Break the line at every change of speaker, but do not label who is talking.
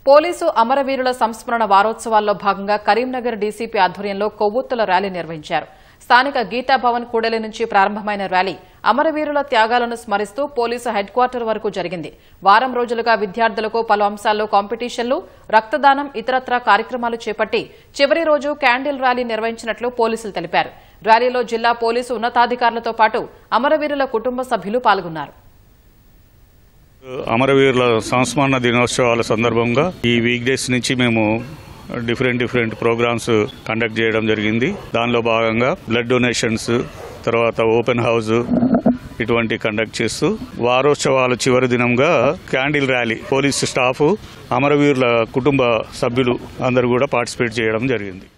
police అమరవీరుల సంస్మరణ వారోత్సవాల్లో భాగంగా కరీంనగర్ డీసీపీ ఆధ్వర్యంలో కొవ్వొత్తుల ర్యాలీ నిర్వహించారు స్థానిక గీతాభవన్ కూడలి నుంచి ప్రారంభమైన ర్యాలీ అమరవీరుల త్యాగాలను స్మరిస్తూ పోలీసు హెడ్ క్వార్టర్ వరకు జరిగింది వారం రోజులుగా విద్యార్థులకు పలు అంశాల్లో కాంపిటీషన్లు రక్తదానం ఇతరత్రా కార్యక్రమాలు చేపట్టి చివరి రోజు క్యాండిల్ ర్యాలీ నిర్వహించినట్లు పోలీసులు తెలిపారు ర్యాలీలో జిల్లా పోలీసు ఉన్నతాధికారులతో పాటు అమరవీరుల కుటుంబ సభ్యులు పాల్గొన్నారు
అమరవీరుల సంస్మరణ దినోత్సవాల సందర్భంగా ఈ వీక్ డేస్ నుంచి మేము డిఫరెంట్ డిఫరెంట్ ప్రోగ్రామ్స్ కండక్ట్ చేయడం జరిగింది దానిలో భాగంగా బ్లడ్ డొనేషన్స్ తర్వాత ఓపెన్ హౌస్ ఇటువంటి కండక్ట్ చేస్తూ వారోత్సవాల చివరి దినంగా క్యాండిల్ ర్యాలీ పోలీస్ స్టాఫ్ అమరవీరుల కుటుంబ సభ్యులు అందరూ కూడా పార్టిసిపేట్ చేయడం జరిగింది